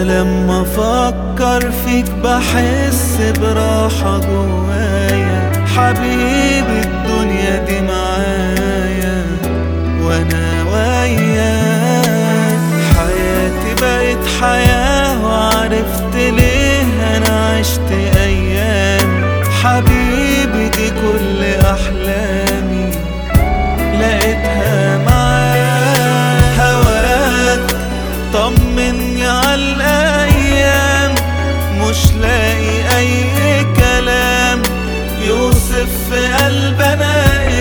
انا لما افكر فيك بحس براحة جوايا حبيبي الدنيا دي معايا وانا وياك حياتي بقت حياة وعرفت ليه انا عشت ايام حبيبي دي كل احلامي لقيتها معاك هواك طمني على الايام مش لاقي اي كلام يوصف في قلبنا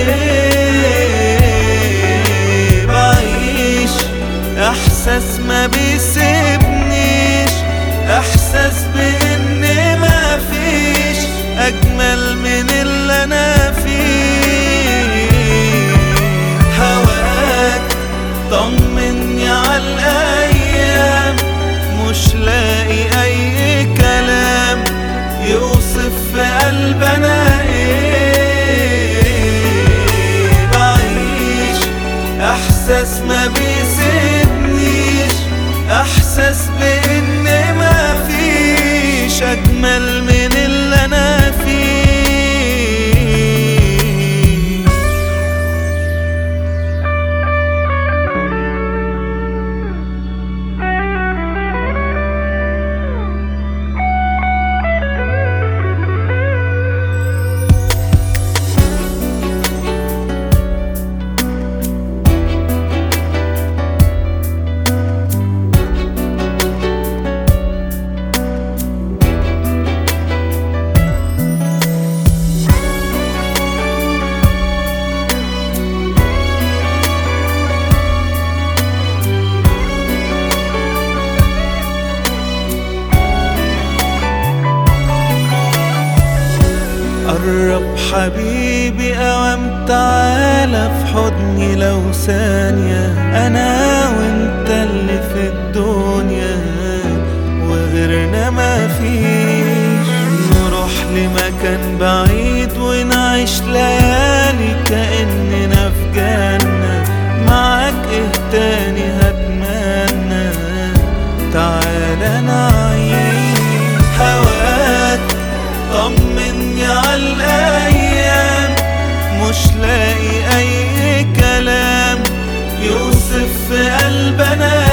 ايه بعيش احساس ما بيسيبنيش احساس بان ما فيش اجمل من اللي انا فيه هواك طمني على الايام مش لاقي اي كلام يوصف في قلبنا ايه بعيش احساس ما بيسيبنيش احساس بان ما فيش اجمل من اللي انا فيه قرب حبيبي اوام تعالى في حضني لو ثانية انا وانت اللي في الدنيا وغيرنا ما فيش نروح لمكان بعيد ونعيش ليالي كأننا في جنة معاك ايه تاني هتمنى تعالى نعيش هواك طمني على الايام مش لاقي اي كلام يوصف في قلبنا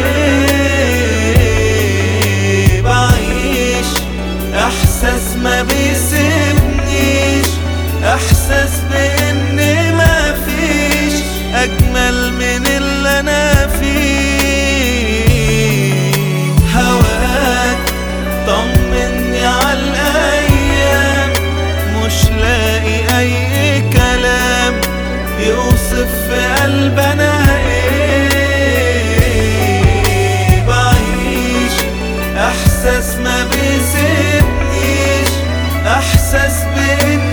ايه بعيش احساس ما بيسيبنيش احساس بان ما فيش اجمل من اللي انا فيه هواك طمني على الايام مش لاقي اي كلام يوصف في قلبنا ايه بعيش احساس ما بيسيبنيش احساس بان